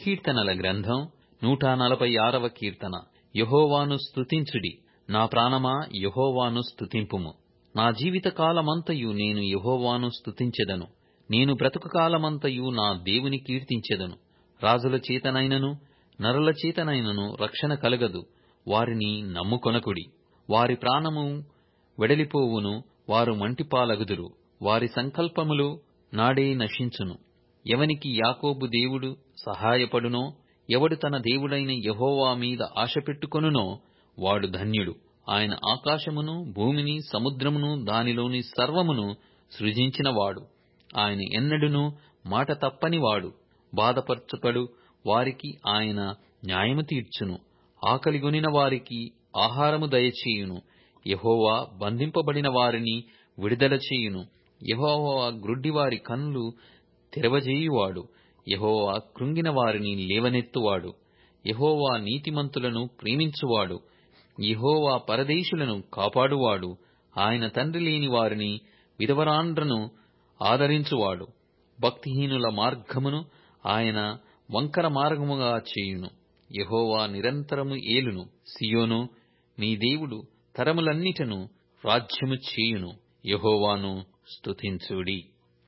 కీర్తనల గ్రంథం నూట నలభై ఆరవ కీర్తన యహోవాను స్తుతించుడి నా ప్రాణమా యహోవాను స్తుతింపుము నా జీవిత కాలమంతయు నేను యహోవాను స్తుతించెదను నేను బ్రతుకు కాలమంతయు నా దేవుని కీర్తించెదను రాజుల చేతనైనను నరుల చేతనైనను రక్షణ కలగదు వారిని నమ్ముకొనకుడి వారి ప్రాణము వెడలిపోవును వారు మంటిపాలగుదురు వారి సంకల్పములు నాడే నశించును ఎవనికి యాకోబు దేవుడు సహాయపడునో ఎవడు తన దేవుడైన యహోవా మీద ఆశపెట్టుకొనునో వాడు ధన్యుడు ఆయన ఆకాశమును భూమిని సముద్రమును దానిలోని సర్వమును సృజించినవాడు ఆయన ఎన్నడును మాట తప్పనివాడు బాధపరచబడు వారికి ఆయన న్యాయము తీర్చును ఆకలిగొనిన వారికి ఆహారము దయచేయును యహోవా బంధింపబడిన వారిని విడుదల చేయును యహోవా గ్రుడ్డివారి కన్నులు తెరవజేయువాడు యహోవా కృంగిన వారిని లేవనెత్తువాడు యహోవా నీతిమంతులను ప్రేమించువాడు యహోవా పరదేశులను కాపాడువాడు ఆయన తండ్రి లేని వారిని విధవరాండ్రను ఆదరించువాడు భక్తిహీనుల మార్గమును ఆయన వంకర మార్గముగా చేయును యహోవా నిరంతరము ఏలును సియోను నీ దేవుడు తరములన్నిటను రాజ్యము చేయును యహోవాను స్తుతించుడి